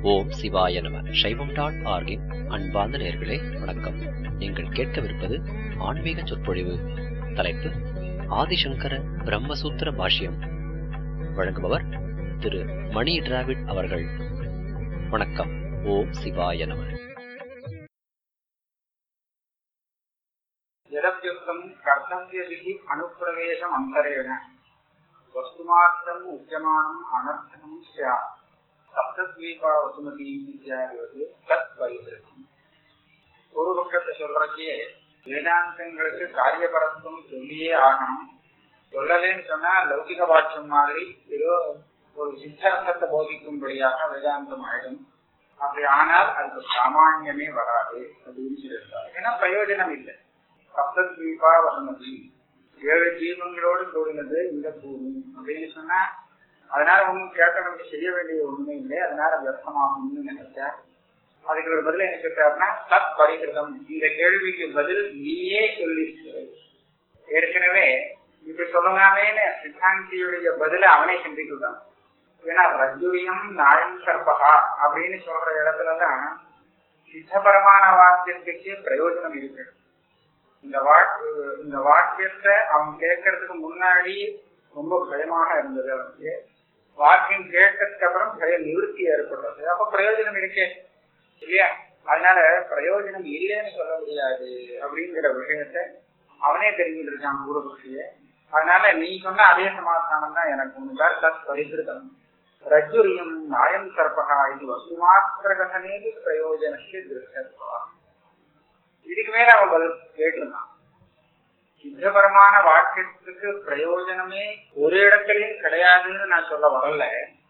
ஓம் சிவாய நம சைவம் டாட் ஆர்கின் அன்பார்ந்த நேர்களே வணக்கம் நீங்கள் கேட்கவிருப்பது ஆன்மீக சொற்பொழிவு தலைப்பு ஆதிசங்கர பிரம்மசூத்திர பாஷ்யம் வழங்குபவர் திரு மணி டிராவிட் அவர்கள் வணக்கம் ஓம் சிவாய நம यदप्युक्तम् कर्तव्यविधि अनुप्रवेशम् अन्तरेण वस्तुमात्रम् उच्यमानम् अनर्थकम् स्यात् சப்தத்வீபா வசுமதி இத்தியாதிவது தத் வைத்திருக்கும் ஒரு பக்கத்தை சொல்றக்கே வேதாந்தங்களுக்கு காரியபரத்துவம் சொல்லியே ஆகணும் சொல்லலேன்னு சொன்னா லௌகிக பாட்சம் மாதிரி ஏதோ ஒரு சித்தார்த்தத்தை போதிக்கும்படியாக வேதாந்தம் ஆயிடும் அப்படி ஆனால் அதுக்கு சாமானியமே வராது அப்படின்னு சொல்லியிருக்காரு ஏன்னா பிரயோஜனம் இல்லை சப்தத்வீபா வசமதி ஏழு தீபங்களோடு கூடினது இந்த பூமி அப்படின்னு சொன்னா அதனால ஒன்றும் கேட்டவனுக்கு செய்ய வேண்டிய ஒண்ணுமே இல்லை அதனால வியர்த்தமாகும்னு நினைச்சேன் அதுக்கு ஒரு பதில் என்ன சொல்றாருன்னா தத் பரிகிருதம் இந்த கேள்விக்கு பதில் நீயே சொல்லி ஏற்கனவே இப்படி சொல்லலாமேன்னு சித்தாந்தியுடைய பதில அவனே சிந்திக்கிறான் ஏன்னா ரஜுரியம் நாயம் சர்பகா அப்படின்னு சொல்ற இடத்துலதான் சித்தபரமான வாக்கியத்துக்கு பிரயோஜனம் இருக்கு இந்த வாக்கு இந்த வாக்கியத்தை அவன் கேட்கறதுக்கு முன்னாடி ரொம்ப பயமாக இருந்தது அவனுக்கு வாக்கியம் கேட்டதுக்கு அப்புறம் பய நிவர்த்தி ஏற்படுறது அப்ப பிரயோஜனம் இருக்கே இல்லையா அதனால பிரயோஜனம் இல்லைன்னு சொல்ல முடியாது அப்படிங்கிற விஷயத்த அவனே தெரிஞ்சுட்டு இருக்கான் பூர்வபக்ஷிய அதனால நீ சொன்ன அதே சமாதானம் தான் எனக்கு உண்டார் தத் பரிசுத்தம் ரஜுரியம் நாயம் சர்பகா இது வசுமாத்திரகனேது பிரயோஜனக்கு திருஷ்டா இதுக்கு மேல அவன் பதில் கேட்டிருந்தான் சித்தபரமான வாக்கியத்துக்கு பிரயோஜனமே ஒரு இடத்துலயும் கிடையாதுன்னு நான் சொல்ல வரல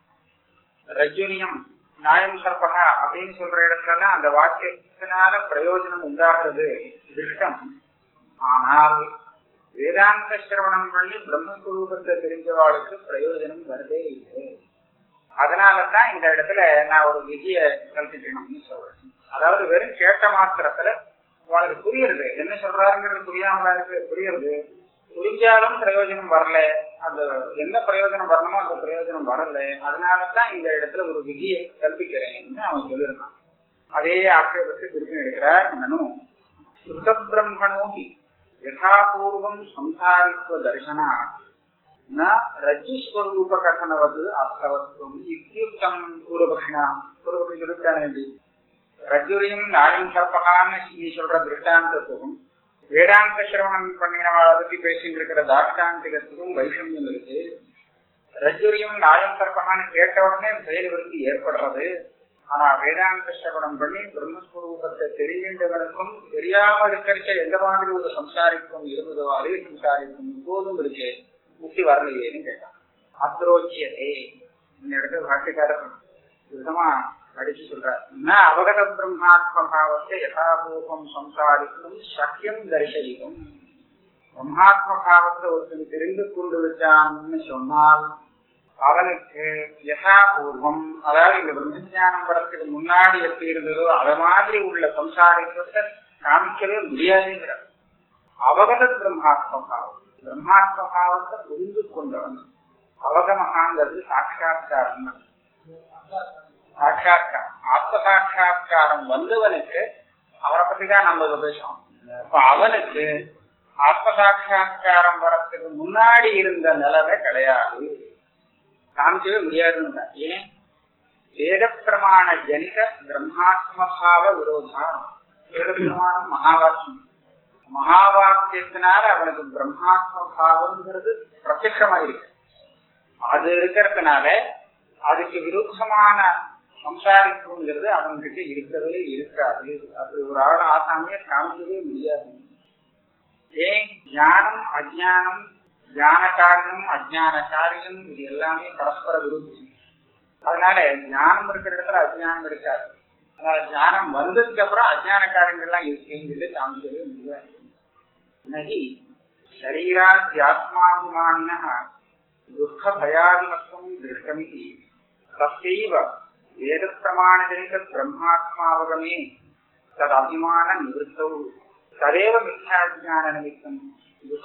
ரஜுனியம் நியாயம் சர்பகா அப்படின்னு சொல்ற இடத்துல அந்த வாக்கியத்தினால பிரயோஜனம் உண்டாகிறது திருஷ்டம் ஆனால் வேதாந்த சிரவணம் பண்ணி பிரம்மஸ்வரூபத்தை தெரிஞ்சவாளுக்கு பிரயோஜனம் வருதே இல்லை அதனாலதான் இந்த இடத்துல நான் ஒரு விதிய கல்பிக்கணும்னு சொல்றேன் அதாவது வெறும் கேட்ட மாத்திரத்துல உங்களுக்கு புரியுறது என்ன சொல்றாருங்கிறது புரியாமல இருக்கு புரியுறது புரிஞ்சாலும் பிரயோஜனம் வரல அந்த என்ன பிரயோஜனம் வரணுமோ அந்த பிரயோஜனம் வரல அதனாலதான் இந்த இடத்துல ஒரு விதியை கல்பிக்கிறேன்னு அவன் சொல்லியிருந்தான் அதே ஆட்சேபத்தை திருப்பி எடுக்கிறார் நனு சுத்த பிரம்மணோகி யதாபூர்வம் சம்சாரித்துவ தர்சனா ந ரஜுஸ்வரூப கथनவது அர்த்தவத்துவம் இத்தியுக்தம் பூர்வபக்ஷினா பூர்வபக்ஷி சொல்லிட்டானே ரஜுரியும் நாயும் சர்பகான்னு நீ சொல்ற திருஷ்டாந்தத்துக்கும் வேதாந்த சிரவணம் பண்ணினவாளை பத்தி பேசிட்டு இருக்கிற தாஷ்டாந்திகத்துக்கும் வைஷமியம் இருக்கு ரஜுரியும் நாயம் சர்பகான்னு கேட்ட உடனே செயல்விருத்தி ஏற்படுறது ஆனா வேதாந்த சிரவணம் பண்ணி பிரம்மஸ்வரூபத்தை தெரிகின்றவனுக்கும் தெரியாம இருக்கிற எந்த மாதிரி ஒரு சம்சாரிக்கும் இருந்ததோ அதே சம்சாரிக்கும் இப்போதும் இருக்கு முக்தி வரலையேன்னு கேட்டான் அத்ரோச்சியதே இந்த இடத்துல பாட்டுக்காரர் விதமா அடிச்சு சொல்றார் அவகத பிரம்மாத்மபாவத்தை யதாபூர்வம் சம்சாரிக்கும் சக்கியம் தரிசயிக்கும் பிரம்மாத்மபாவத்தை ஒருத்தன் தெரிந்து கொண்டு விட்டான்னு சொன்னால் அவனுக்கு யதாபூர்வம் அதாவது இந்த பிரம்மஜானம் வரத்துக்கு முன்னாடி எப்படி இருந்ததோ அத மாதிரி உள்ள சம்சாரிக்கத்தை காமிக்கவே முடியாதுங்கிறார் அவகத பிரம்மாத்மபாவம் பிரம்மாத்மபாவத்தை புரிந்து கொண்டவன் அவகமகாங்கிறது சாட்சா்காரம் சாட்சா்காரம் ஆத்ம சாட்சா்காரம் வந்தவனுக்கு அவனை பத்தி தான் நம்ம பேசுறோம் இப்ப அவனுக்கு ஆத்ம சாட்சா்காரம் வரத்துக்கு முன்னாடி இருந்த நிலைமை கிடையாது காமிக்கவே முடியாதுன்னு ஏன் வேத பிரமாண ஜனித பிரம்மாத்மபாவ விரோதா வேத பிரமாணம் மகாவாக்கியம் மகாவாக்கியத்தினால அவனுக்கு பிரம்மாத்ம பாவம்ங்கிறது பிரத்யமா இருக்கு அது இருக்கிறதுனால அதுக்கு விருத்தமான சம்சாரிப்புங்கிறது அவன்கிட்ட இருக்கவே இருக்காது அது ஒரு ஆள் ஆசாமிய காமிக்கவே முடியாது ஏன் ஞானம் அஜானம் ஞான காரியம் அஜான காரியம் இது எல்லாமே பரஸ்பர விருத்தி அதனால ஞானம் இருக்கிற இடத்துல அஜானம் இருக்காது அதனால ஞானம் வந்ததுக்கு அப்புறம் அஜான காரியங்கள்லாம் இருக்குங்கிறது காமிக்கவே முடியாது நகி शरीराद्यात्माभिमानिनः दुःखभयादिमत्वं दृष्टमिति तस्यैव वेदप्रमाणजनितब्रह्मात्मावगमे तदभिमाननिवृत्तौ तदेव मिथ्याज्ञाननिमित्तं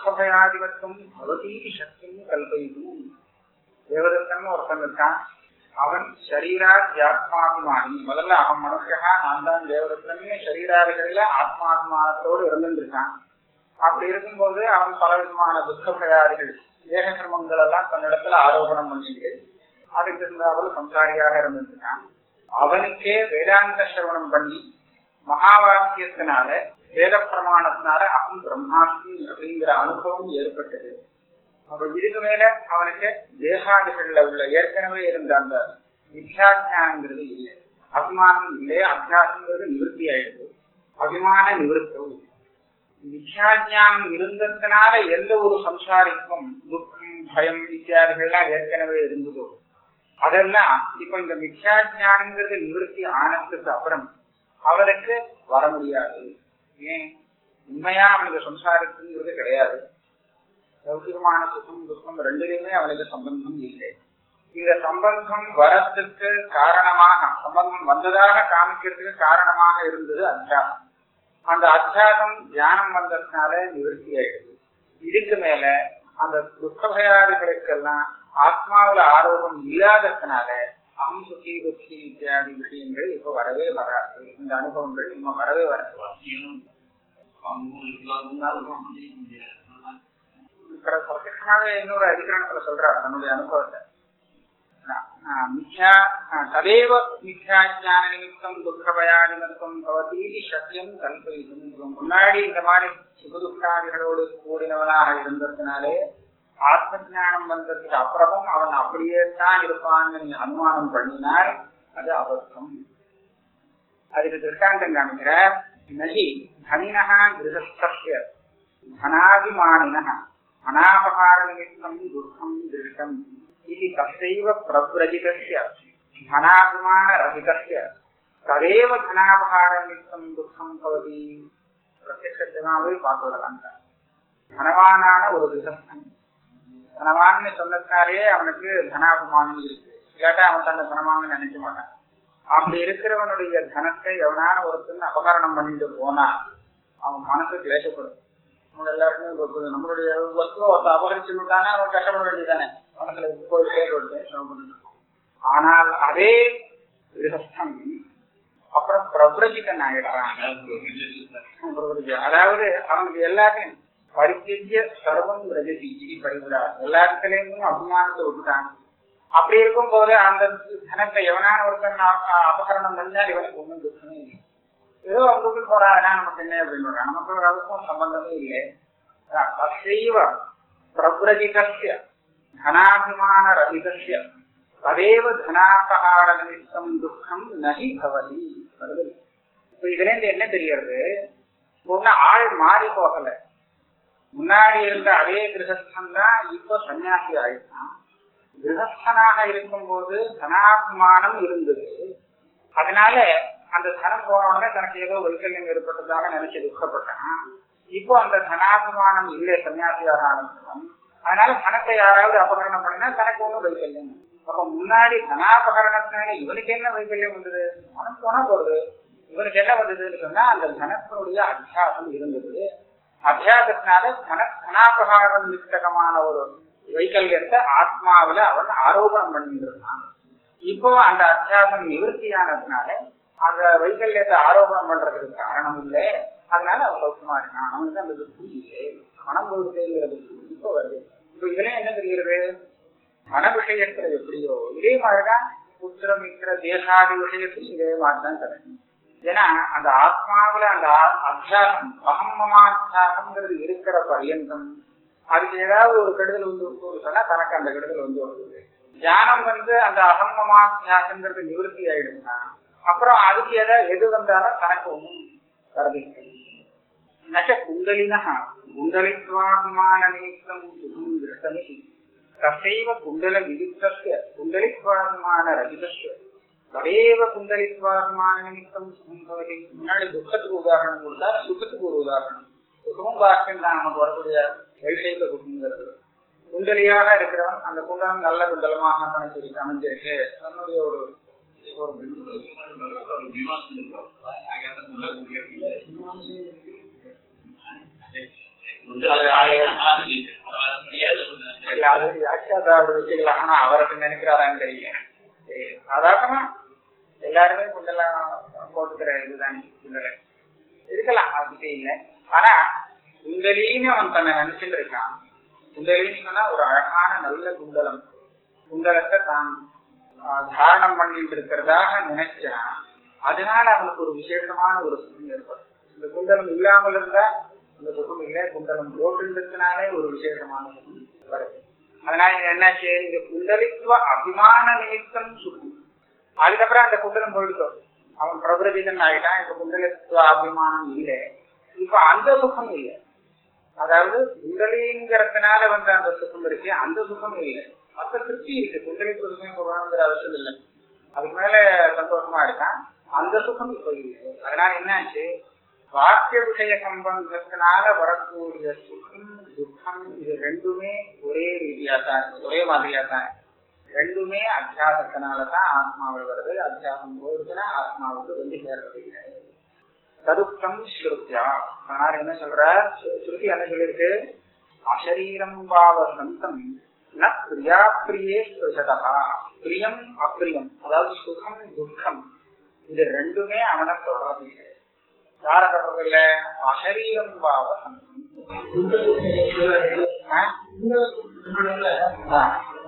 दुःखभयादिमत्वं भवतीति शक्तिं कल्पयितुं தேவதத்தன் ஒருத்தன் இருக்கான் அவன் சரீராத்மாபிமானி முதல்ல அவன் மனுஷா நான் தான் தேவதத்தன்னு சரீராதிகள்ல ஆத்மாபிமானத்தோடு இருந்துருக்கான் அப்படி இருக்கும்போது அவன் பல விதமான துக்க பிரயாதிகள் தேக சிரமங்கள் எல்லாம் தன்னிடத்துல ஆரோபணம் பண்ணிட்டு அதுக்கு இருந்தாலும் சம்சாரியாக இருந்திருக்கான் அவனுக்கே வேதாந்த சிரவணம் பண்ணி மகாவாக்கியத்தினால வேத பிரமாணத்தினால அகம் பிரம்மாஸ்மி அப்படிங்கிற அனுபவம் ஏற்பட்டது அப்ப இதுக்கு மேல அவனுக்கு தேகாதிகள்ல உள்ள ஏற்கனவே இருந்த அந்த மித்யாஜானங்கிறது இல்லை அபிமானம் இல்லை அத்தியாசங்கிறது நிவர்த்தி ஆயிடுது அபிமான நிவர்த்தம் மித்யாஜானம் இருந்ததுனால எந்த ஒரு சம்சாரிக்கும் துக்கம் பயம் இத்தியாதிகள்லாம் ஏற்கனவே இருந்ததோ அதெல்லாம் இப்ப இந்த மித்யாஜானங்கிறது நிவர்த்தி ஆனதுக்கு அப்புறம் அவனுக்கு வர முடியாது ஏன் உண்மையா அவனுக்கு சம்சாரத்துங்கிறது கிடையாது லௌகிகமான சுகம் துக்கம் ரெண்டுலையுமே அவனுக்கு சம்பந்தம் இல்லை இந்த சம்பந்தம் வரத்துக்கு காரணமாக சம்பந்தம் வந்ததாக காமிக்கிறதுக்கு காரணமாக இருந்தது அத்தியாசம் அந்த அத்தியாசம் தியானம் வந்ததுனால நிவர்த்தி ஆயிடுது இதுக்கு மேல அந்த துக்கபயாதிகளுக்கெல்லாம் ஆத்மாவில ஆரோகம் இல்லாததுனால அகம் சுகி துக்கி இத்தியாதி விஷயங்கள் இப்ப வரவே வராது இந்த அனுபவங்கள் இன்னும் வரவே வராது பிரத்யமாவே இன்னொரு அதிகரணத்துல சொல்றார் தன்னுடைய அனுபவத்தை மித்யா ததேவ மித்யாஜான நிமித்தம் துக்கபயா நிமித்தம் பவதீதி சத்தியம் கல்பயிதும் முன்னாடி இந்த மாதிரி சுகதுக்காதிகளோடு கூடினவனாக இருந்ததுனாலே ஆத்ம ஜானம் வந்ததுக்கு அப்புறமும் அவன் அப்படியே தான் இருப்பான்னு நீ அனுமானம் பண்ணினால் அது அபத்தம் அதுக்கு திருஷ்டாந்தம் காமிக்கிற நகி தனினஹா கிரகஸ்திய தனாபிமானினः அனாபகார நிமித்தம் துக்கம் திருஷ்டம் இது தசைவ பிரவ்ரஜிதஸ்ய தனாபிமானரहितस्य ததேவ தனாபகார நிமித்தம் துக்கம் பவதி பிரத்யட்சமாவே பார்த்து வரலாங்க தனவானான ஒரு கிரகஸ்தன் தனவான்னு சொன்னதுனாலே அவனுக்கு தனாபிமானம் இருக்கு இல்லாட்டா அவன் தன்னை தனவான்னு நினைக்க மாட்டான் அப்படி இருக்கிறவனுடைய தனத்தை எவனான ஒருத்தன் அபகரணம் பண்ணிட்டு போனா அவன் மனசு கிளேசப்படும் நம்ம எல்லாருக்குமே ஒரு நம்மளுடைய வஸ்துவ ஒருத்த அபகரிச்சுட்டானா அவன் கஷ்டப்பட வேண்டியதானே மனசுல போயிட்டே போயிட்டு ஆனால் அதே கிரகஸ்தன் அப்புறம் பிரபுரஜிதன் ஆகிடுறான் அதாவது அவனுக்கு எல்லாத்தையும் பரித்திய சர்வம் ரஜதி இது பரிவிடார் எல்லாத்துலயும் அபிமானத்தை விட்டுட்டான் அப்படி இருக்கும் போது அந்த தனத்தை எவனான ஒருத்தன் அபகரணம் பண்ணால் இவனுக்கு ஒண்ணும் துக்கமே இல்லை ஏதோ அவங்களுக்கு போறாங்கன்னா நமக்கு என்ன அப்படின்னு நமக்கு அதுக்கும் சம்பந்தமே இல்லை தசைவ பிரபுரஜிதஸ்ய தனாபிமான ரஹிதஸ்ய ததேவ தனாபகார நிமித்தம் துக்கம் நகி பவதி இப்ப இதுல இருந்து என்ன தெரியறது ஒண்ணு ஆள் மாறி போகல முன்னாடி இருந்த அதே கிரகஸ்தன் தான் இப்போ சன்னியாசி ஆயிட்டான் கிரகஸ்தனாக இருக்கும்போது தனாபிமானம் இருந்தது அதனால அந்த தனம் போன உடனே தனக்கு ஏதோ வைக்கல்யம் ஏற்பட்டதாக நினைச்சு துக்கப்பட்டான் இப்போ அந்த தனாபிமானம் இல்லை சன்னியாசியாக ஆரம்பிச்சவன் அதனால தனத்தை யாராவது அபகரணம் பண்ணினா தனக்கு ஒன்றும் வைக்கல்யம் அப்ப முன்னாடி தனாபகரணத்தினால இவனுக்கு என்ன வைக்கல்யம் வந்தது அவனுக்கு போனா போறது இவனுக்கு என்ன வந்ததுன்னு சொன்னா அந்த தனத்தினுடைய அத்தியாசம் இருந்தது அத்தியாசத்தினால தன தனாபகாரம் நிஷ்டகமான ஒரு வைக்கல்யத்தை ஆத்மாவில அவன் ஆரோபணம் பண்ணிட்டு இருந்தான் இப்போ அந்த அத்தியாசம் நிவர்த்தியானதுனால அந்த வைக்கல்யத்தை ஆரோபணம் பண்றதுக்கு காரணம் இல்லை அதனால அவன் சௌக்கியமா இருக்கான் அவனுக்கு அந்த துக்கம் இல்லை மனம் கொடுத்தேங்கிறது இப்போ வருது இப்போ இதுல என்ன தெரிகிறது மன விஷயத்துல எப்படியோ இதே மாதிரிதான் புத்திரம் இருக்கிற தேசாதி விஷயத்திலும் இதே மாதிரிதான் கிடைக்கும் ஏன்னா அந்த ஆத்மாவில அந்த அத்தியாசம் அகம்மமாத்தியாசம்ங்கிறது இருக்கிற பரியந்தம் அதுக்கு ஏதாவது ஒரு கெடுதல் வந்து ஒரு சொன்னா தனக்கு அந்த கெடுதல் வந்து வருது தியானம் வந்து அந்த அகம்மமாத்தியாசங்கிறது நிவர்த்தி ஆயிடுச்சுன்னா அப்புறம் அதுக்கு ஏதாவது எது வந்தாலும் தனக்கு ஒன்றும் வரது நச்ச குண்டலினா குண்டலித்வாபிமான நிமித்தம் சுகம் திருஷ்டமிதி தசைவ குண்டல விருத்தஸ்ய குண்டலித்வாபிமான ரஜிதஸ்ய ததேவ குண்டலித்வாபிமான நிமித்தம் சுகம் பவதி முன்னாடி துக்கத்துக்கு உதாரணம் கொடுத்தா சுகத்துக்கு ஒரு உதாரணம் சுகமும் பாக்கியம் தான் நமக்கு வரக்கூடிய வைஷேக சுகங்கிறது குண்டலியாக இருக்கிறவன் அந்த குண்டலம் நல்ல குண்டலமாக கணக்கு அமைஞ்சிருக்கு தன்னுடைய ஒரு ஒரு இல்ல அது வியாக்கியாதாரோட வச்சுக்கலாம் ஆனா அவருக்கு நினைக்கிறாரான்னு தெரியல சாதாரணமா எல்லாருமே குண்டலம் போட்டுக்கிற இதுதானே குண்டலை இருக்கலாம் அதுக்கிட்டே இல்லை ஆனா குண்டலின்னு அவன் தன்னை நினைச்சிட்டு இருக்கான் குண்டலின்னு சொன்னா ஒரு அழகான நல்ல குண்டலம் குண்டலத்தை தான் ஆஹ், தாரணம் பண்ணிட்டு இருக்கிறதாக நினைச்சான் அதனால அவனுக்கு ஒரு விசேஷமான ஒரு சுகம் ஏற்படும் இந்த குண்டலம் இல்லாமல் இருந்தா இந்த சுகம் இல்லை குண்டலம் போட்டுன்றதுனாலே ஒரு விசேஷமான சுகம் வருது அதனால இது என்னாச்சு இந்த குண்டலித்துவ அபிமான நிமித்தம் சுகம் அதுக்கப்புறம் அந்த குண்டலம் போயிட்டோம் அவன் பிரபுரதிகன் ஆயிட்டான் இப்ப குண்டலித்துவ அபிமானம் இல்லை இப்ப அந்த சுகம் இல்லை அதாவது குண்டலிங்கிறதுனால வந்த அந்த சுகம் இருக்கு அந்த சுகம் இல்லை மத்த திருப்தி இருக்கு குண்டலி சுகம் போகணுங்கிற அவசியம் இல்லை அதுக்கு மேல சந்தோஷமா இருக்கான் அந்த சுகம் இப்ப இல்லை அதனால என்னாச்சு வாக்கிய விஷய சம்பந்தத்தினால வரக்கூடிய சுகம் துக்கம் இது ரெண்டுமே ஒரே ரீதியா தான் இருக்கு, ஒரே மாதிரியா தான் இருக்கு. ரெண்டுமே அத்தியாசத்தினால தான் ஆத்மாவில் வருது அத்தியாசம் போகுதுன்னா ஆத்மாவுக்கு வந்து சேர்றது இல்லை ததுக்கம் ஸ்ருத்தியா அதனால என்ன சொல்ற ஸ்ரு- ஸ்ருதி என்ன சொல்லிருக்கு அசரீரம் பாவ சந்தம் ந பிரியா பிரியே ஸ்ருஷதா பிரியம் அப்பிரியம் அதாவது சுகம் துக்கம் இது ரெண்டுமே அவனை தொடர்றது இல்லை யார தொடர்றது இல்ல அசரீரம் பாவ சந்தம் ஆ? ஆ.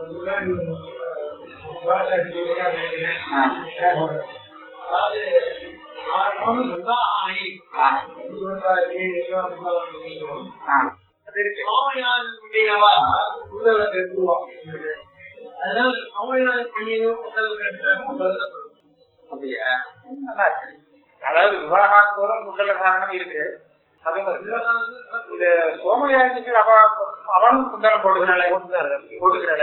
ஆ. ஆ. அது இருக்கு அப்படியா நல்லா இருக்கு அதாவது விவாகாத்தோறும் குண்டல காரணம் இருக்கு அதே மாதிரி இது சோமயாஜிக்கு அவ அவனும் குண்டலம் போட்டுக்கிறாளே போட்டுக்கிறாளே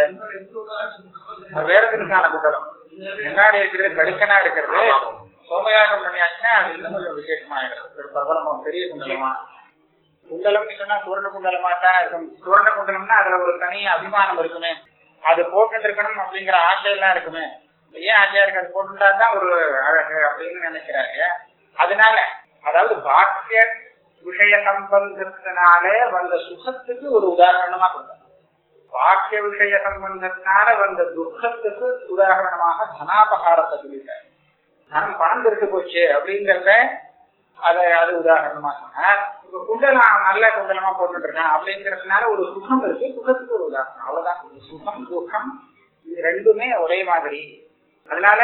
அது வேற எதுக்கான குண்டலம் முன்னாடி இருக்கிறது கடுக்கனா இருக்கிறது சோமயாகம் பண்ணியாச்சுன்னா அது இன்னும் கொஞ்சம் விசேஷமா இருக்கும் ஒரு பிரபலமா பெரிய குண்டலமா குண்டலம்னு சொன்னா சுவர்ண குண்டலமா தான் இருக்கும் சுவர்ண குண்டலம்னா அதுல ஒரு தனி அபிமானம் இருக்குமே அது போட்டு இருக்கணும் அப்படிங்கிற ஆசை எல்லாம் இருக்குமே ஏன் ஆசையா இருக்கு அது போட்டுட்டா தான் ஒரு அழகு அப்படின்னு நினைக்கிறாங்க அதனால அதாவது பாக்கிய விஷய சம்பந்தத்தினாலே வந்த சுகத்துக்கு ஒரு உதாரணமா கொடுத்தாங்க வாக்கிய விஷய சம்பந்தத்தினால வந்த துக்கத்துக்கு உதாரணமாக தனாபகாரத்தை சொல்லிட்டார் தனம் பணம் திருட்டு போச்சு அப்படிங்கறத அத அது உதாரணமா சொன்னார் இப்ப குண்டலம் நல்ல குண்டலமா போட்டுட்டு இருக்கேன் அப்படிங்கறதுனால ஒரு சுகம் இருக்கு சுகத்துக்கு ஒரு உதாரணம் அவ்வளவுதான் சுகம் துக்கம் இது ரெண்டுமே ஒரே மாதிரி அதனால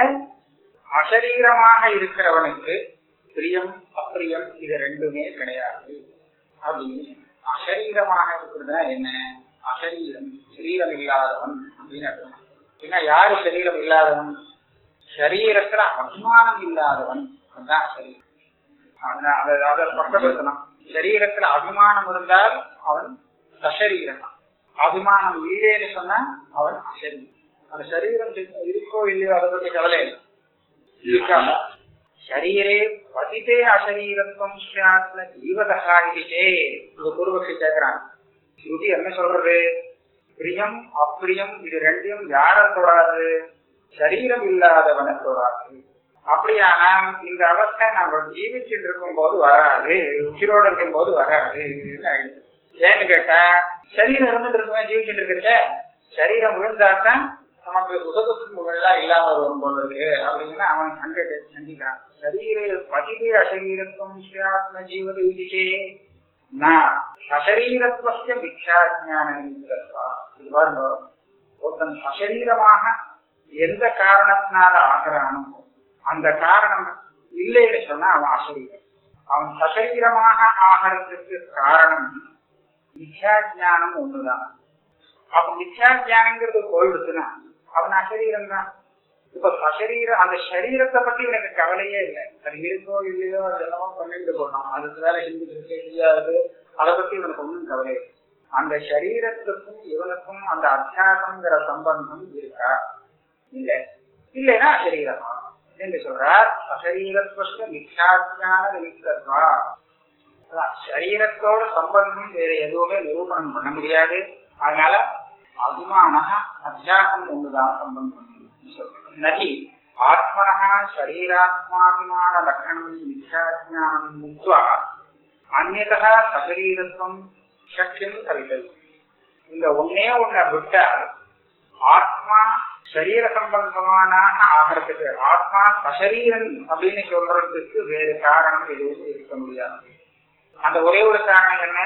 அசரீரமாக இருக்கிறவனுக்கு பிரியம் அப்பிரியம் இது ரெண்டுமே கிடையாது அப்படின்னு அசரீரமாக இருக்கிறதுனா என்ன அசரீரம் சரீரம் இல்லாதவன் அப்படின்னு அர்த்தம் ஏன்னா யாரு சரீரம் இல்லாதவன் சரீரத்துல அபிமானம் இல்லாதவன் அதுதான் சரீரம் அதனால அதை அதை ஸ்பஷ்டப்படுத்தணும் சரீரத்துல அபிமானம் இருந்தால் அவன் சசரீரம் அபிமானம் இல்லைன்னு சொன்னா அவன் அசரீரம் அந்த சரீரம் இருக்கோ இல்லையோ அதை பத்தி கவலை இல்லை இருக்காம சரீரே பதிதே அசரீரத்துவம் ஸ்யாத்ன ஜீவதா இதுச்சே இது பூர்வபக்ஷி கேட்கிறான் ஸ்ருதி என்ன சொல்றது பிரியம் அப்பிரியம் இது ரெண்டையும் யார தொடாது சரீரம் இல்லாதவனை தொடாது அப்படியானா இந்த அவஸ்தை நம்ம ஜீவிச்சுட்டு இருக்கும் போது வராது உயிரோட இருக்கும் போது வராது ஆயிடுச்சு. ஏன்னு கேட்டா சரீரம் இருந்துட்டு இருக்குமே ஜீவிச்சுட்டு இருக்கிற சரீரம் விழுந்தாதான் நமக்கு சுகதுக்கங்கள்லாம் இல்லாம வரும் போல இருக்கு அப்படின்னு அவன் அங்க சந்திக்கிறான் சரீர பதிவே அசரீரத்துவம் ஸ்ரீயாத்ம ஜீவத விதிச்சே நான் அசரீரத்துவசிய மித்யாஜான நிமித்தத்வா. இது பாருங்க ஒருத்தன் அசரீரமாக எந்த காரணத்தினால ஆகிறானோ அந்த காரணம் இல்லைன்னு சொன்னா அவன் அசரீரம் அவன் சசரீரமாக ஆகிறதுக்கு காரணம் மித்யாஜானம் ஒண்ணுதான் அப்ப மித்யாஜானங்கிறது போயிடுச்சுன்னா அவன் அசரீரம் தான் இப்ப சசரீரம் அந்த சரீரத்தை பத்தி எனக்கு கவலையே இல்லை அது இருக்கோ இல்லையோ அது என்னமோ பண்ணிட்டு போனோம் அதுக்கு வேலை செஞ்சுட்டு தெரியாது அதை பத்தி இவனுக்கு ஒன்றும் கவலை இல்லை அந்த சரீரத்துக்கும் இவனுக்கும் அந்த அத்தியாசங்கிற சம்பந்தம் இருக்கா இல்ல இல்லைன்னா அசரீரமா என்று சொல்றார் அசரீரத்துவ மித்யாஜான நிமித்தத்வா அதான் சரீரத்தோட சம்பந்தம் வேற எதுவுமே நிரூபணம் பண்ண முடியாது அதனால அபிமான அத்தியாசம் ஒன்றுதான் சம்பந்தம் நகி ஆத்மனः சரீராத்மாபிமான லட்சணம் மித்யாஜானம் முக்த்வா அந்நதः சசரீரத்துவம் சக்கியம் கவிதல் இந்த ஒன்னே ஒன்ன விட்டால் ஆத்மா சரீர சம்பந்தமானாக ஆகிறதுக்கு ஆத்மா சசரீரன் அப்படின்னு சொல்றதுக்கு வேறு காரணம் எதுவும் இருக்க முடியாது அந்த ஒரே ஒரு காரணம் என்ன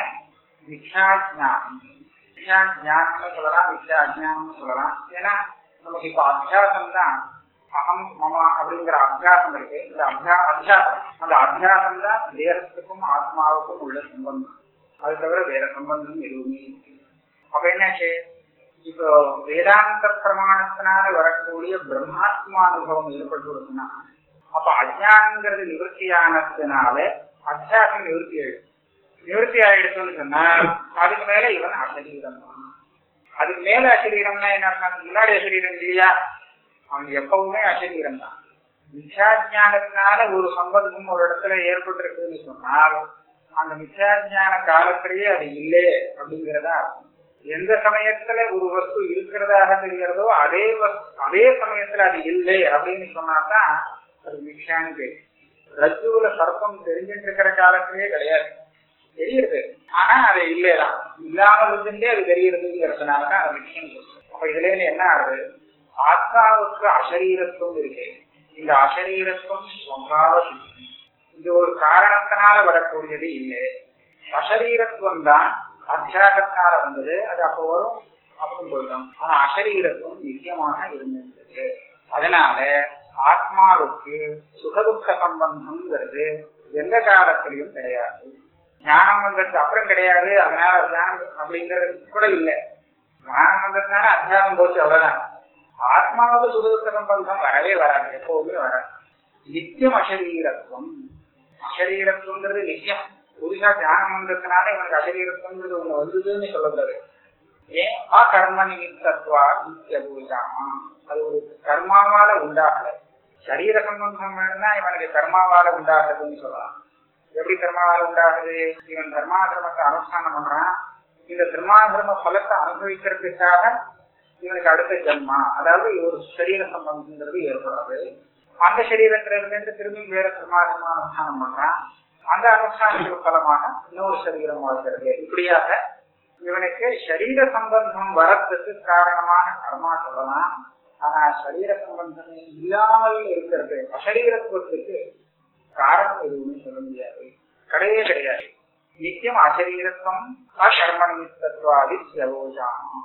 மித்யாஜானம் மித்யா ஞானம்னு சொல்லலாம் மித்யா அஜானம்னு சொல்லலாம் ஏன்னா நமக்கு இப்ப அத்தியாசம் தான் அகம் மம அப்படிங்கிற அத்தியாசம் இருக்கு இந்த அத்தியா அத்தியாசம் அந்த அத்தியாசம் தான் தேகத்துக்கும் ஆத்மாவுக்கும் உள்ள சம்பந்தம் அது தவிர வேற சம்பந்தம் எதுவுமே இல்லை அப்ப என்னாச்சு இப்போ வேதாந்த பிரமாணத்தினால வரக்கூடிய பிரம்மாத்மா அனுபவம் ஏற்பட்டு வருதுன்னா அப்ப அஜானங்கிறது நிவர்த்தியானதுனால அத்தியாசம் நிவர்த்தி ஆயிடும் நிவர்த்தி ஆயிடுச்சுன்னு சொன்னா அதுக்கு மேல இவன் அசரீரம் தான் அதுக்கு மேல அசரீரம்னா என்ன அர்த்தம்? முன்னாடி அசரீரம் இல்லையா அவன் எப்பவுமே அசரீரம் தான் மித்யாஜானத்தினால ஒரு சம்பந்தம் ஒரு இடத்துல ஏற்பட்டிருக்குன்னு சொன்னால் அந்த மித்யாஜான காலத்திலேயே அது இல்லை அப்படிங்கிறதா அர்த்தம். எந்த சமயத்துல ஒரு வஸ்து இருக்கிறதாக தெரிகிறதோ அதே வஸ் அதே சமயத்துல அது இல்லை அப்படின்னு சொன்னாதான் அது மிக்ஷான்னு பேரு ரஜுவுல சர்ப்பம் தெரிஞ்சிட்டு இருக்கிற காலத்திலேயே கிடையாது தெரியுது ஆனா அது இல்லைதான் இல்லாம இருந்துட்டே அது தெரியுறதுங்கிறதுனாலதான் அது மிக்ஷன் சொல்றோம் அப்ப இதுல இருந்து என்ன ஆகுது ஆத்மாவுக்கு அசரீரத்துவம் இருக்கு இந்த அசரீரத்துவம் ஸ்வபாவ சித்தி இது ஒரு காரணத்தினால வரக்கூடியது இல்லை அசரீரத்துவம் தான் அத்தியாசத்தினால வந்தது அது அப்போ வரும் அப்படின்னு போயிடும் ஆனா அசரீரத்துவம் நித்தியமாக இருந்திருந்தது அதனால ஆத்மாவுக்கு சுகதுக்க சம்பந்தம்ங்கிறது எந்த காலத்திலையும் கிடையாது ஞானம் வந்ததுக்கு அப்புறம் கிடையாது அதனால ஞானம் அப்படிங்கிறது கூட இல்லை ஞானம் வந்ததுனால அத்தியாசம் போச்சு அவ்வளவுதான் ஆத்மாவுக்கு சுகதுக்க சம்பந்தம் வரவே வராது எப்பவுமே வராது நித்தியம் அசரீரத்துவம் அசரீரத்துவங்கிறது நித்தியம் புதுசா தியானம் வந்ததுனால இவனுக்கு அசரீரத்துவங்கிறது ஒண்ணு வந்ததுன்னு சொல்லக்கூடாது ஏன் ஆ கர்ம நிமித்தத்வா நித்திய பூஜாமா அது ஒரு கர்மாவால உண்டாகல சரீர சம்பந்தம் வேணும்னா இவனுக்கு கர்மாவால உண்டாகுதுன்னு சொல்லலாம் எப்படி கர்மாவால உண்டாகுது இவன் தர்மாதிரமத்தை அனுஷ்டானம் பண்றான் இந்த தர்மாதிரம பலத்தை அனுபவிக்கிறதுக்காக இவனுக்கு அடுத்த ஜென்மா அதாவது ஒரு சரீர சம்பந்தங்கிறது ஏற்படுறது அந்த சரீரத்திலிருந்து திரும்பி வேற தர்மாதிரமா அனுஷ்டானம் பண்றான் அந்த அனுஷ்டானத்துக்கு பலமாக இன்னொரு சரீரம் வாழ்கிறது இப்படியாக இவனுக்கு சரீர சம்பந்தம் வரத்துக்கு காரணமான கர்மா சொல்லலாம் ஆனா சரீர சம்பந்தம் இல்லாமல் இருக்கிறது அசரீரத்துவத்துக்கு காரணம் எதுவுமே சொல்ல முடியாது கிடையவே கிடையாது நித்தியம் அசரீரத்துவம் அகர்ம நிமித்தத்வாதி செவோஜானம்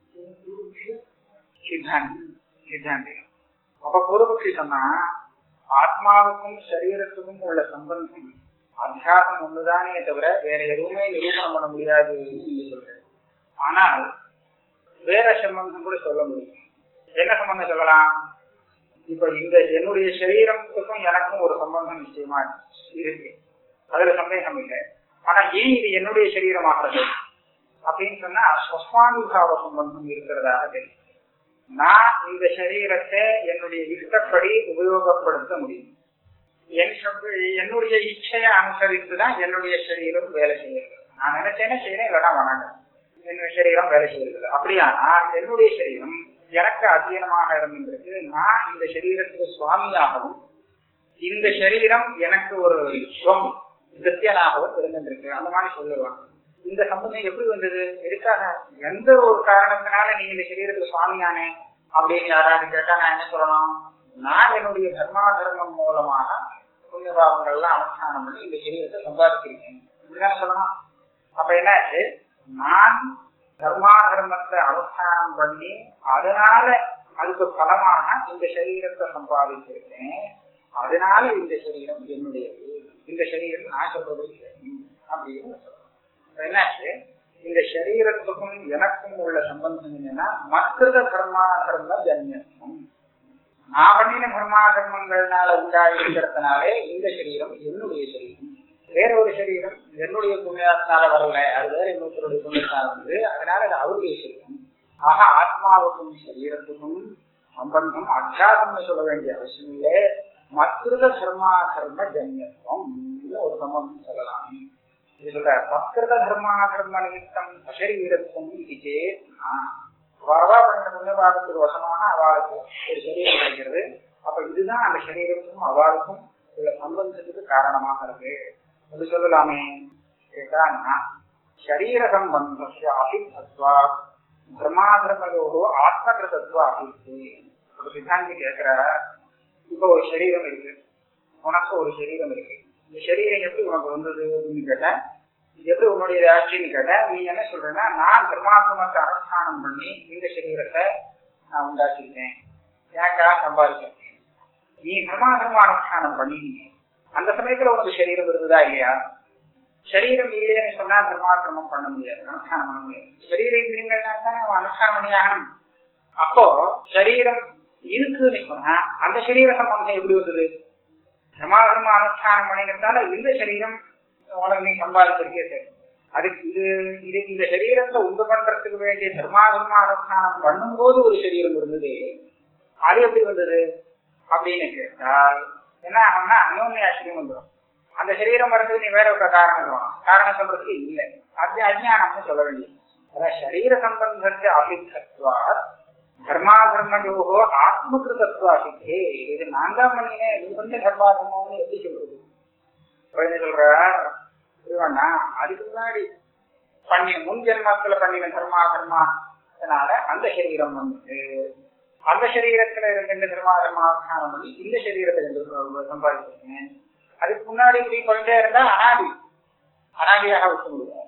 சித்தாந்தி சித்தாந்தி அப்ப பூர்வபக்ஷி சொன்னா ஆத்மாவுக்கும் சரீரத்துக்கும் உள்ள சம்பந்தம் அத்தியாசம் ஒண்ணுதானே தவிர வேற எதுவுமே நிரூபணம் பண்ண முடியாது என்று சொல்றேன் ஆனால் வேற சம்பந்தம் கூட சொல்ல முடியும் என்ன சம்பந்தம் சொல்லலாம் இப்ப இந்த என்னுடைய சரீரத்துக்கும் எனக்கும் ஒரு சம்பந்தம் நிச்சயமா இருக்கு அதுல சந்தேகம் இல்லை ஆனா ஏன் இது என்னுடைய சரீரமாகிறது அப்படின்னு சொன்னா ஸ்வஸ்மானுபாவ சம்பந்தம் இருக்கிறதாக தெரியும் நான் இந்த சரீரத்தை என்னுடைய இஷ்டப்படி உபயோகப்படுத்த முடியும் என் சம்ப- என்னுடைய இச்சையை அனுசரித்து தான் என்னுடைய சரீரம் வேலை செய்யுது நான் நினைச்சேனே செய்யறேன் இல்லைன்னா வணங்க என்னுடைய சரீரம் வேலை செய்யுது அப்படியானா என்னுடைய சரீரம் எனக்கு அധീனமாக இருந்திருக்கு நான் இந்த சரீரத்துக்கு சுவாமியாகவும் இந்த சரீரம் எனக்கு ஒரு ஸ்வம் கிருத்தியனாகவும் இருந்திருக்கு அந்த மாதிரி சொல்லுவாங்க இந்த சம்பந்தம் எப்படி வந்தது எதுக்காக எந்த ஒரு காரணத்தினால நீ இந்த சரீரத்துக்கு சுவாமியானே அப்படின்னு யாராவது கேட்டா நான் என்ன சொல்லணும் நான் என்னுடைய தர்மா தர்மம் மூலமாக புண்ணிய பாவங்கள்லாம் அனுஷ்டானம் பண்ணி இந்த சரீரத்தை சம்பாதிச்சிருக்கேன் இப்படிதான் சொல்லணும் அப்ப என்னாச்சு நான் தர்மா தர்மத்தை அனுஷ்டானம் பண்ணி அதனால அதுக்கு பலமாக இந்த சரீரத்தை சம்பாதிச்சிருக்கேன் அதனால இந்த சரீரம் என்னுடையது இந்த சரீரம் நான் சொல்றது சரி அப்படின்னு சொல்லணும் அப்ப என்னாச்சு இந்த சரீரத்துக்கும் எனக்கும் உள்ள சம்பந்தம் என்னன்னா மற்ற தர்மா தர்ம ஜன்யத்துவம் நான் பண்ணின கர்மா கர்மங்கள்னால உண்டாயிருக்கிறதுனாலே இந்த சரீரம் என்னுடைய சரீரம் வேற ஒரு சரீரம் என்னுடைய புண்ணியத்தினால வரல அது வேற இன்னொருத்தருடைய புண்ணியத்தினால வந்து அதனால அது அவருடைய சரீரம் ஆக ஆத்மாவுக்கும் சரீரத்துக்கும் சம்பந்தம் அத்தியாசம்னு சொல்ல வேண்டிய அவசியம் இல்லை மற்ற கர்மா கர்ம ஜன்யத்துவம் ஒரு சம்பந்தம் சொல்லலாம் இதுல சத்கிருத தர்மா கர்ம நிமித்தம் அசரீரத்துவம் இது சேத் அவா பண்ண புண்ணியபாதத்துக்கு வசமான அவளுக்கு ஒரு சரீரம் கிடைக்கிறது அப்ப இதுதான் அந்த சரீரத்துக்கும் அவளுக்கும் உள்ள சம்பந்தத்துக்கு காரணமாக இருக்கு அது சொல்லலாமே கேட்டான்னா சரீர சம்பந்தஸ்ய அபித்தத்வா பிரமாதர்மயோகோ ஆத்மகிருதத்வா அபித்து ஒரு சித்தாந்தி கேட்கிற இப்ப ஒரு சரீரம் இருக்கு உனக்கு ஒரு சரீரம் இருக்கு இந்த சரீரம் எப்படி உனக்கு வந்தது அப்படின்னு கேட்டேன் இது எப்படி உன்னுடைய ஆட்சின்னு கேட்டேன் நீ என்ன சொல்றேன்னா நான் பிரமாத்மத்தை அனுஷ்டானம் பண்ணி இந்த சரீரத்தை நான் உண்டாக்கியிருக்கேன் ஏக்கா சம்பாதிச்சேன் நீ பிரமாதமா அனுஷ்டானம் பண்ணினீங்க அந்த சமயத்துல உனக்கு சரீரம் இருந்ததா இல்லையா சரீரம் இல்லைன்னு சொன்னா தர்மாசிரமம் பண்ண முடியாது அனுஷ்டானம் பண்ண முடியாது சரீர இந்திரியங்கள்னா தானே அவன் அனுஷ்டானம் பண்ணி ஆகணும் அப்போ சரீரம் இருக்குன்னு சொன்னா அந்த சரீர சம்பந்தம் எப்படி வந்தது தர்மாசிரம அனுஷ்டானம் பண்ணிக்கிறதால இந்த சரீரம் உனக்கு நீ சம்பாதிச்சிருக்கே சரி அதுக்கு இது இது இந்த சரீரத்தை உண்டு பண்றதுக்கு வேண்டிய தர்மாசிரம அனுஷ்டானம் பண்ணும்போது ஒரு சரீரம் இருந்தது அது எப்படி வந்தது அப்படின்னு கேட்டால் என்ன ஆகும்னா அன்னோன்ய ஆச்சரியம் வந்துடும் அந்த சரீரம் வர்றதுக்கு நீ வேற ஒரு காரணம் சொல்லணும் காரணம் சொல்றதுக்கு இல்லை அது அஜ்ஞானம்னு சொல்ல வேண்டியது அதான் சரீர சம்பந்தத்தை அபித்தத்வா தர்மாதர்மயோகோ ஆத்மகிருதத்வா சித்தே இது நான் தான் பண்ணினேன் நீ வந்து தர்மாதர்மம்னு எப்படி சொல்றது இப்ப என்ன சொல்ற புரியுவாண்ணா அதுக்கு முன்னாடி பண்ணின முன் ஜென்மத்துல பண்ணின தர்மா தர்மானால அந்த சரீரம் வந்து அந்த சரீரத்துல இருந்த தர்மாதர்மாசானம் பண்ணி இந்த சரீரத்தை சம்பாதிச்சிருக்கேன் அதுக்கு முன்னாடி இப்படி போயிட்டே இருந்தா அனாதி அனாதியாக விட்டு முடியும்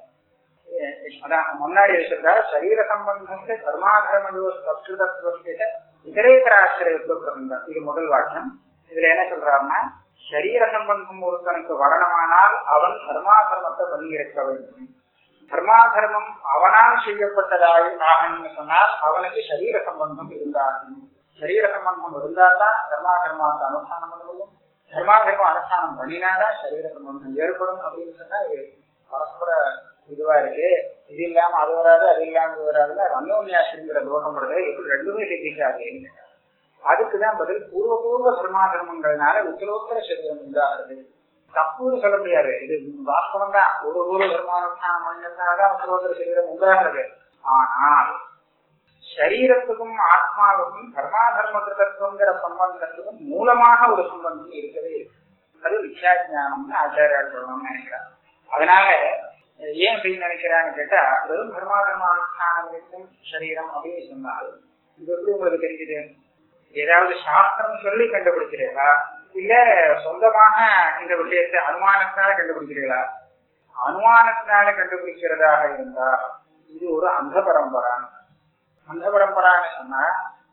அதான் முன்னாடி சொல்றாரு சரீர சம்பந்தத்தை கர்மாதர்மயோ சப்சுதத்துவத்தை இதரேதர ஆசிரியத்துவம் இது முதல் வாக்கியம் இதுல என்ன சொல்றாருன்னா சரீர சம்பந்தம் ஒருத்தனுக்கு வரணுமானால் அவன் தர்மாதர்மத்தை பண்ணியிருக்க வேண்டும் தர்மாதர்மம் அவனால் செய்யப்பட்டதாய் ஆகணும்னு சொன்னால் அவனுக்கு சரீர சம்பந்தம் இருந்தாகும் சரீர சம்பந்தம் இருந்தால்தான் தர்மாதர்மாத்த அனுஷ்டானம் பண்ண முடியும் தர்மாதர்மம் அனுஷ்டானம் பண்ணினாதான் சரீர சம்பந்தம் ஏற்படும் அப்படின்னு சொன்னா இது பரஸ்பர இதுவா இருக்கு இது இல்லாம அது வராது அது இல்லாம இது வராதுல அன்னோன்யாசிங்கிற தோஷம் வருது எப்படி ரெண்டுமே சித்திக்காது அதுக்குதான் பதில் பூர்வ பூர்வ தர்மாதர்மங்கள்னால உத்தரோத்தர சரீரம் உண்டாகிறது தப்புன்னு சொல்ல முடியாது இது வாஸ்தவம் தான் ஒரு ஒரு தர்மானுஷ்டானம் பண்ணிருந்தாதான் உத்தரோத்தர சரீரம் உண்டாகிறது ஆனால் சரீரத்துக்கும் ஆத்மாவுக்கும் தர்மாதர்ம கிருதத்துவங்கிற சம்பந்தத்துக்கும் மூலமாக ஒரு சம்பந்தம் இருக்கவே இருக்கு அது வித்யாஜானம்னு ஆச்சாரியால் சொல்லணும்னு நினைக்கிறார் அதனால ஏன் அப்படின்னு நினைக்கிறான்னு கேட்டா வெறும் தர்மாதர்ம அனுஷ்டானம் இருக்கும் சரீரம் அப்படின்னு சொன்னால் இது எப்படி உங்களுக்கு தெரியுது ஏதாவது சாஸ்திரம் சொல்லி கண்டுபிடிக்கிறீர்களா இல்ல சொந்தமாக இந்த விஷயத்தை அனுமானத்தினால கண்டுபிடிக்கிறீர்களா அனுமானத்தினால கண்டுபிடிக்கிறதாக இருந்தா இது ஒரு அந்த பரம்பரான் அந்த பரம்பரான்னு சொன்னா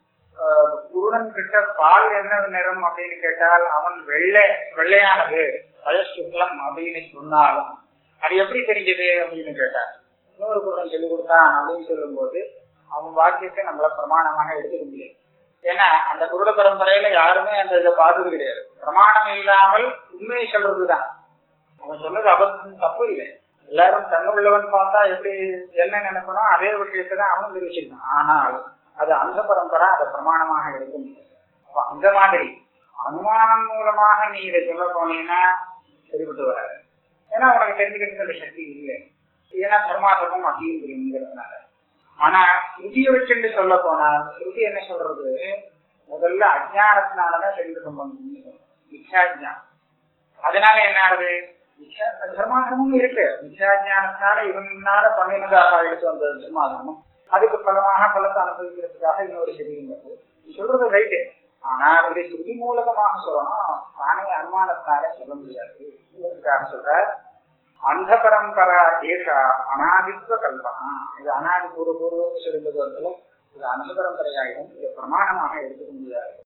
குருடன் கிட்ட பால் என்ன நிறம் அப்படின்னு கேட்டால் அவன் வெள்ளை வெள்ளையானது பழசுக்லம் அப்படின்னு சொன்னாலும் அது எப்படி தெரிஞ்சது அப்படின்னு கேட்டார் இன்னொரு குருடன் சொல்லிக் கொடுத்தான் அப்படின்னு சொல்லும் போது அவன் வாக்கியத்தை நம்மள பிரமாணமாக எடுத்துக்க முடியாது ஏன்னா அந்த குருட பரம்பரையில யாருமே அந்த இதை பார்த்தது கிடையாது பிரமாணம் இல்லாமல் உண்மையை சொல்றதுதான் அவன் சொன்னது அபத்தம் தப்பு இல்லை எல்லாரும் தன்னுள்ளவன் பார்த்தா எப்படி என்ன நினைக்கணும் அதே விஷயத்தை தான் அவனும் தெரிவிச்சிருக்கான் ஆனால் அது அந்த பரம்பரை அதை பிரமாணமாக எடுக்க முடியாது அப்ப அந்த மாதிரி அனுமானம் மூலமாக நீ இதை சொல்ல போனீங்கன்னா சரிபட்டு வராது ஏன்னா உனக்கு தெரிஞ்சுக்கிறதுக்கு சக்தி இல்லை ஏன்னா தர்மாதர்மம் அப்படின்னு தெரியுங்கிறதுனால ஆனா ஸ்ருதியை வச்சுட்டு சொல்ல போனால் ஸ்ருதி என்ன சொல்றது முதல்ல அஜானத்தினாலதான் சரீர சம்பந்தம் மிச்சாஜானம் அதனால என்ன ஆகுது தர்மாதர்மம் இருக்கு மிச்சாஜானத்தினால இவனால பண்ணினதாக எடுத்து வந்த தர்மாதர்மம் அதுக்கு பலமாக பலத்தை அனுபவிக்கிறதுக்காக இன்னொரு சரீரம் வருது நீ சொல்றது ரைட்டு ஆனா இதை ஸ்ருதி மூலகமாக சொல்லணும் தானே அனுமானத்தினால சொல்ல முடியாது இதுக்காக சொல்ற அந்த பரம்பரா ஏஷா அனாதித்வ கல்பனா இது அனாதி பூர்வ பூர்வம் சொல்லுவது இது அந்த பரம்பரையாயிடும் இதை பிரமாணமாக எடுத்துக்க முடியாது